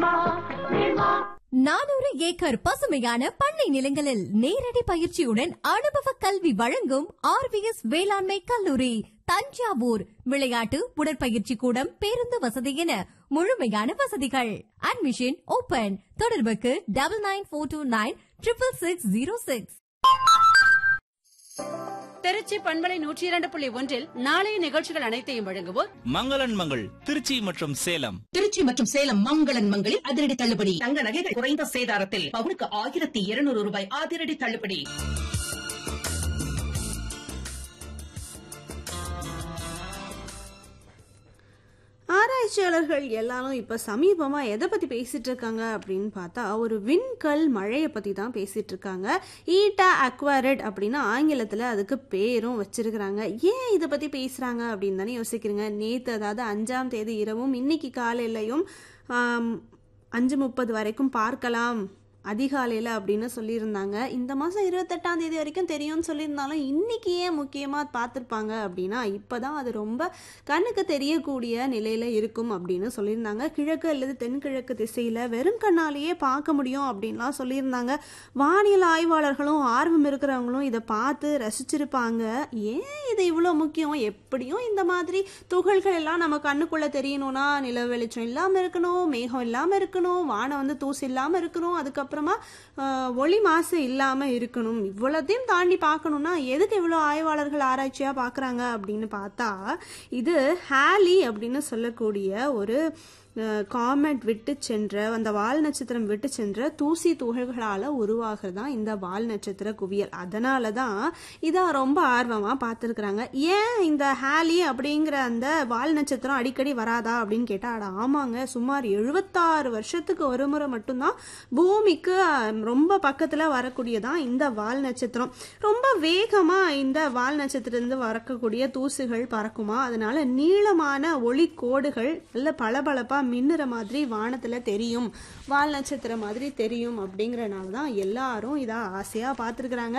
நானூறு ஏக்கர் பசுமையான பண்ணை நிலங்களில் நேரடி பயிற்சியுடன் அனுபவ கல்வி வழங்கும் ஆர்விஎஸ் வேளாண்மை கல்லூரி தஞ்சாவூர் விளையாட்டு உடற்பயிற்சி கூடம் பேருந்து வசதி என முழுமையான வசதிகள் அட்மிஷன் ஓபன் தொடர்புக்கு double nine four two nine triple six zero six Trichy பண்பலை நூற்றி இரண்டு புள்ளி ஒன்றில் நாளைய நிகழ்ச்சிகள் அனைத்தையும் வழங்குவோர் மங்களன் மங்கள் திருச்சி மற்றும் சேலம் திருச்சி மற்றும் சேலம் மங்களன் மங்களில் அதிரடி தள்ளுபடி தங்க நகைகள் குறைந்த சேதாரத்தில் பவுனுக்கு ஆயிரத்தி இருநூறு ரூபாய் அதிரடி தள்ளுபடி ஆராய்ச்சியாளர்கள் எல்லாரும் இப்போ சமீபமாக எதை பற்றி பேசிட்டு இருக்காங்க அப்படின்னு பார்த்தா ஒரு விண்கல் மழையை பற்றி தான் பேசிட்டு இருக்காங்க ஈட்டா அக்வாரட் அப்படின்னு ஆங்கிலத்தில் அதுக்கு பேரும் வச்சிருக்கிறாங்க ஏன் இதை பற்றி பேசுகிறாங்க அப்படின்னு தானே யோசிக்கிறீங்க நேற்று அதாவது அஞ்சாம் தேதி இரவும் இன்னைக்கு காலையிலையும் ஆம், அஞ்சு முப்பது வரைக்கும் பார்க்கலாம் அதிகாலையில் அப்படின்னு சொல்லியிருந்தாங்க இந்த மாதம் இருபத்தெட்டாம் தேதி வரைக்கும் தெரியும்னு சொல்லியிருந்தாலும் இன்னைக்கு ஏன் முக்கியமாக பார்த்துருப்பாங்க அப்படின்னா இப்போ தான் அது ரொம்ப கண்ணுக்கு தெரியக்கூடிய நிலையில் இருக்கும் அப்படின்னு சொல்லியிருந்தாங்க கிழக்கு அல்லது தென்கிழக்கு திசையில் வெறும் கண்ணாலேயே பார்க்க முடியும் அப்படின்லாம் சொல்லியிருந்தாங்க வானியல் ஆய்வாளர்களும் ஆர்வம் இருக்கிறவங்களும் இதை பார்த்து ரசிச்சிருப்பாங்க ஏன் இது இவ்வளோ முக்கியம் எப்படியும் இந்த மாதிரி துகள்கள் எல்லாம் நம்ம கண்ணுக்குள்ளே தெரியணும்னா நில வெளிச்சம் இல்லாமல் இருக்கணும் மேகம் இல்லாமல் இருக்கணும் வானம் வந்து தூசு இல்லாமல் இருக்கணும் அதுக்கப்புறமா ஆஹ், ஒளி மாசு இல்லாமல் இருக்கணும் இவ்வளோத்தையும் தாண்டி பார்க்கணும்னா எதுக்கு இவ்வளோ ஆய்வாளர்கள் ஆராய்ச்சியாக பார்க்குறாங்க அப்படின்னு பார்த்தா இது ஹேலி அப்படின்னு சொல்லக்கூடிய ஒரு காமெட் விட்டு சென்ற அந்த வால் நட்சத்திரம் விட்டு சென்ற தூசி துகள்களால் உருவாகிறது தான் இந்த வால் நட்சத்திர குவியல் அதனால தான் இதை ரொம்ப ஆர்வமாக பார்த்துருக்குறாங்க ஏன் இந்த ஹேலி அப்படிங்கிற அந்த வால் நட்சத்திரம் அடிக்கடி வராதா அப்படின்னு கேட்டால் அட ஆமாங்க சுமார் எழுபத்தாறு வருஷத்துக்கு ஒரு முறை மட்டும்தான் பூமிக்கு அஹ், ரொம்ப பக்கத்தில் வரக்கூடியதான் இந்த வால் நட்சத்திரம் ரொம்ப வேகமாக இந்த வால் நட்சத்திரத்திலிருந்து வரக்கூடிய தூசுகள் பறக்குமா அதனால நீளமான ஒளி கோடுகள் நல்ல பளபளப்பா மின்னுற மாதிரி வானத்துல தெரியும் வால் நட்சத்திரம் மாதிரி தெரியும் அப்படிங்கறனால தான் எல்லாரும் இதை ஆசையா பார்த்துருக்குறாங்க